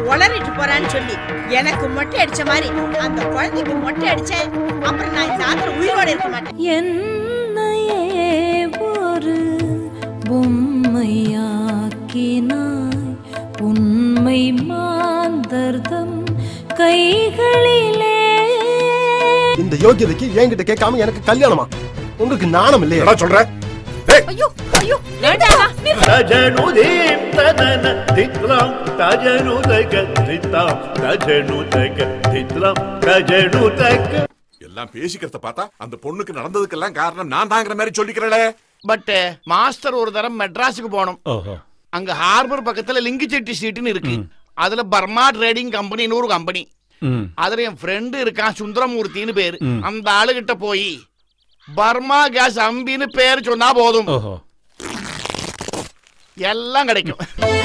உளறிட்டு போறான்னு சொல்லி எனக்கு மொட்டை அடிச்ச மாதிரி அந்த குழந்தைக்கு மொட்டை அடிச்சேன் அப்புறம் நான் இந்த ஆத்துல உயிரோட இருக்க மாட்டேன் என்னையே ஒரு பொம்மையாக்கினாய் உண்மை மாந்தர்தம் கைகளிலே இந்த யோகியதைக்கு என்கிட்ட கேட்காம எனக்கு கல்யாணமா உங்களுக்கு நாணம் இல்லையா சொல்ற ஐயோ ஐயோ தஜனுதீம் ததன தித்லாம் தஜனுதக தித்தாம் தஜனுதக தித்லாம் தஜனுதக எல்லாம் பேசிக்கிறத பார்த்தா அந்த பொண்ணுக்கு நடந்ததுக்கெல்லாம் காரணம் நான் தாங்கிற மாதிரி சொல்லிக்கிறேளே பட் மாஸ்டர் ஒரு தரம் மெட்ராஸுக்கு போனோம் அங்க ஹார்பர் பக்கத்துல லிங்கிச்செட்டி ஸ்ட்ரீட்னு இருக்கு அதுல பர்மா ட்ரேடிங் கம்பெனின்னு ஒரு கம்பெனி அதுல என் ஃப்ரெண்டு இருக்கான் சுந்தரமூர்த்தின்னு பேரு அந்த ஆளுகிட்ட போய் பர்மா கேஸ் அம்பின்னு பேர் சொன்னா போதும் எல்லாம் கிடைக்கும்